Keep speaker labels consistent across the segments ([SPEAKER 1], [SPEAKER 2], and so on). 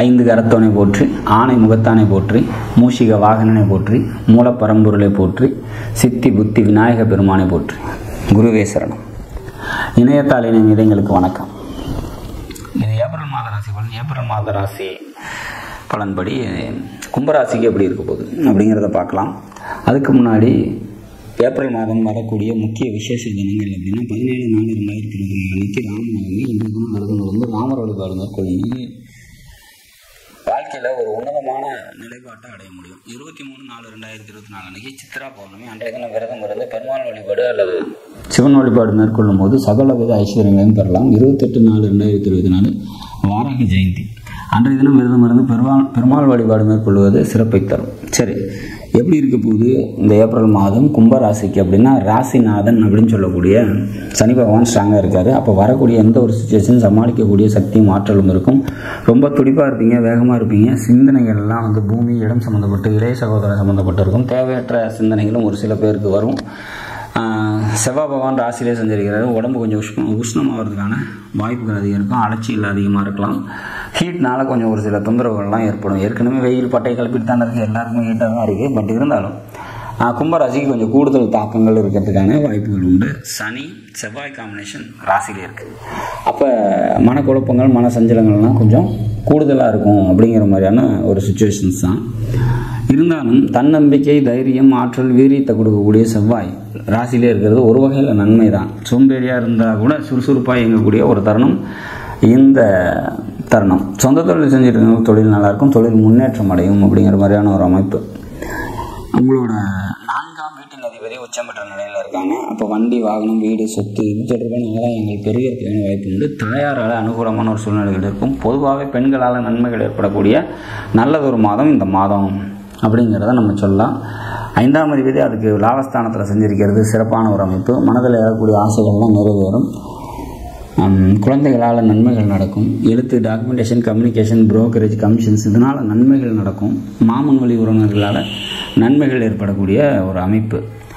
[SPEAKER 1] ஐந்து கரத்தோனை போற்றி ஆணை முகத்தானை போற்றி மூஷிக வாகனனை போற்றி மூலப்பரம்பொருளை போற்றி சித்தி புத்தி விநாயக பெருமானை போற்றி குருவே சரணம் இணையத்தாள் இணையம் இதயங்களுக்கு வணக்கம் இது ஏப்ரல் மாத ராசி பலன் ஏப்ரல் மாத ராசி பலன்படி கும்பராசிக்கு எப்படி இருக்க போகுது அப்படிங்கிறத பார்க்கலாம் அதுக்கு முன்னாடி ஏப்ரல் மாதம் வரக்கூடிய முக்கிய விசேஷ தினங்கள் அப்படின்னா பதினேழு நாலு ரெண்டாயிரத்தி இருபத்தி நாலு அன்னைக்கு ராமநவமி இன்று தினம் விரதம் வந்து ராமர் வழிபாடு மேற்கொள்ளும் வாழ்க்கையில் ஒரு உன்னதமான நிலைப்பாட்டை அடைய முடியும் இருபத்தி மூணு நாலு ரெண்டாயிரத்தி இருபத்தி நாலு அன்னைக்கு சித்ரா பௌர்ணமி அன்றைய தினம் விரதம் இருந்து பெருமாள் வழிபாடு அல்லது சிவன் வழிபாடு மேற்கொள்ளும் போது சகல வித ஐஸ்வர்யங்களையும் பெறலாம் இருபத்தெட்டு நாலு ரெண்டாயிரத்தி இருபத்தி நாலு வாராகி ஜெயந்தி அன்றைய தினம் விரதம் இருந்து பெருமாள் பெருமாள் வழிபாடு மேற்கொள்வது சிறப்பை தரும் சரி எப்படி இருக்க போகுது இந்த ஏப்ரல் மாதம் கும்ப ராசிக்கு அப்படின்னா ராசிநாதன் அப்படின்னு சொல்லக்கூடிய சனி பகவான் ஸ்ட்ராங்காக இருக்கார் அப்போ வரக்கூடிய எந்த ஒரு சுச்சுவேஷன் சமாளிக்கக்கூடிய சக்தியும் ஆற்றலும் இருக்கும் ரொம்ப துடிப்பாக இருப்பீங்க வேகமாக இருப்பீங்க சிந்தனைகள் எல்லாம் வந்து பூமி இடம் சம்மந்தப்பட்டு இளைய சகோதரன் சம்மந்தப்பட்டு இருக்கும் தேவையற்ற சிந்தனைகளும் ஒரு சில பேருக்கு வரும் ஆஹ் செவ்வாய் பகவான் ராசியிலே செஞ்சிருக்கிறாரு உடம்பு கொஞ்சம் உஷ்ணம் உஷ்ணமாகிறதுக்கான வாய்ப்புகள் அதிகம் இருக்கும் அலைச்சல் அதிகமாக இருக்கலாம் ஹீட்னால கொஞ்சம் ஒரு சில தொந்தரவுகள்லாம் ஏற்படும் ஏற்கனவே வெயில் பட்டை கிளப்பிட்டு தானே இருக்குது எல்லாருக்குமே ஹீட்டாக தான் இருக்குது பட் இருந்தாலும் ஆஹ் கும்பராசிக்கு கொஞ்சம் கூடுதல் தாக்கங்கள் இருக்கிறதுக்கான வாய்ப்புகள் உண்டு சனி செவ்வாய் காம்பினேஷன் ராசியிலே இருக்குது அப்போ மனக்குழப்பங்கள் மன சஞ்சலங்கள்லாம் கொஞ்சம் கூடுதலாக இருக்கும் அப்படிங்கிற மாதிரியான ஒரு சுச்சுவேஷன்ஸ் தான் இருந்தாலும் தன்னம்பிக்கை தைரியம் ஆற்றல் வீரியத்தை கொடுக்கக்கூடிய செவ்வாய் ராசியிலே இருக்கிறது ஒரு வகையில் நன்மை தான் சோம்பேறியாக இருந்தால் கூட சுறுசுறுப்பாக இயங்கக்கூடிய ஒரு தருணம் இந்த தருணம் சொந்த தொழில் செஞ்சுட்டு இருக்கவங்க தொழில் நல்லாயிருக்கும் தொழில் முன்னேற்றம் அடையும் அப்படிங்கிற மாதிரியான ஒரு அமைப்பு உங்களோட நான்காம் வீட்டின் அதிபதி உச்சம் பெற்ற நிலையில் இருக்காங்க அப்போ வண்டி வாகனம் வீடு சொத்து இது தொடர்பான ஆதாயங்கள் பெருகிறதுக்கான வாய்ப்பு உண்டு தாயாரால் அனுகூலமான ஒரு சூழ்நிலைகள் இருக்கும் பொதுவாகவே பெண்களால் நன்மைகள் ஏற்படக்கூடிய நல்லதொரு மாதம் இந்த மாதம் அப்படிங்கிறத நம்ம சொல்லலாம் ஐந்தாம் அதிபதி அதுக்கு லாபஸ்தானத்தில் செஞ்சிருக்கிறது சிறப்பான ஒரு அமைப்பு மனதில் எழக்கூடிய ஆசைகள்லாம் நிறைவேறும் ஹம், குழந்தைகளால் நன்மைகள் நடக்கும் எழுத்து டாக்குமெண்டேஷன் கம்யூனிகேஷன் புரோக்கரேஜ் கமிஷன்ஸ் இதனால் நன்மைகள் நடக்கும் மாமன் வழி உறவினர்களால் நன்மைகள் ஏற்படக்கூடிய ஒரு அமைப்பு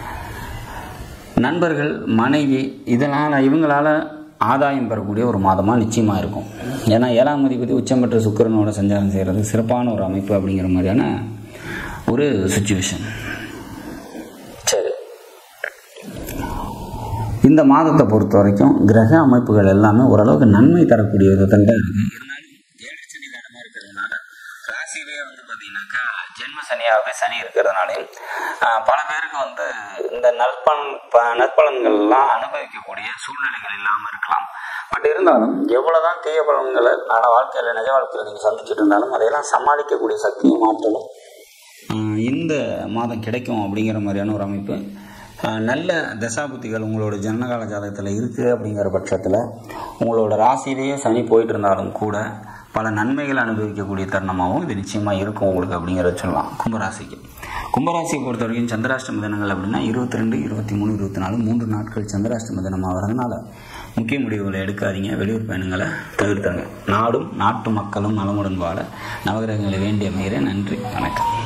[SPEAKER 1] நண்பர்கள் மனைவி இதனால் இவங்களால் ஆதாயம் பெறக்கூடிய ஒரு மாதமாக நிச்சயமாக இருக்கும் ஏன்னா ஏழாம் அதிபதி உச்சம் பெற்ற சுக்கிரனோட சஞ்சாரம் செய்கிறது சிறப்பான ஒரு அமைப்பு அப்படிங்கிற மாதிரியான ஒரு சுச்சுவேஷன் சரி இந்த மாதத்தை பொறுத்த வரைக்கும் கிரக அமைப்புகள் எல்லாமே ஓரளவுக்கு நன்மை தரக்கூடிய விதத்தில் தான் இருக்குது இருந்தாலும் ஏழு சனி நேரமாக இருக்கிறதுனால ராசியிலே வந்து பார்த்தீங்கன்னாக்கா ஜென்ம சனியாகவே சனி இருக்கிறதுனாலையும் ஆஹ், பல பேருக்கு வந்து இந்த நற்பலன் ப- நற்பலன்கள்லாம் அனுபவிக்கக்கூடிய சூழ்நிலைகள் இல்லாமல் இருக்கலாம் பட் இருந்தாலும் எவ்வளோதான் தீய பலன்களை நான் வாழ்க்கையில் நிஜ வாழ்க்கையில் நீங்கள் சந்திச்சுட்டு இருந்தாலும் அதையெல்லாம் சமாளிக்கக்கூடிய சக்தியும் ஆற்றலும் ஆஹ் இந்த மாதம் கிடைக்கும் அப்படிங்கிற மாதிரியான ஒரு அமைப்பு ஆஹ் நல்ல தசாபுத்திகள் உங்களோட ஜனனகால ஜாதகத்தில் இருக்குது அப்படிங்கிற பட்சத்தில் உங்களோட ராசியிலேயே சனி போயிட்டு இருந்தாலும் கூட பல நன்மைகள் அனுபவிக்கக்கூடிய தருணமாகவும் இது நிச்சயமாக இருக்கும் உங்களுக்கு அப்படிங்கிறத சொல்லலாம் கும்பராசிக்கு கும்பராசியை பொறுத்த வரைக்கும் சந்திராஷ்டம தினங்கள் அப்படின்னா இருபத்தி ரெண்டு இருபத்தி மூணு இருபத்தி நாலு மூன்று நாட்கள் சந்திராஷ்டம தினமாக வரதுனால முக்கிய முடிவுகளை எடுக்காதீங்க வெளியூர் பயணங்களை தவிர்த்துங்க நாடும் நாட்டு மக்களும் நலமுடன் வாழ நவகிரகங்களை வேண்டிய மீற நன்றி வணக்கம்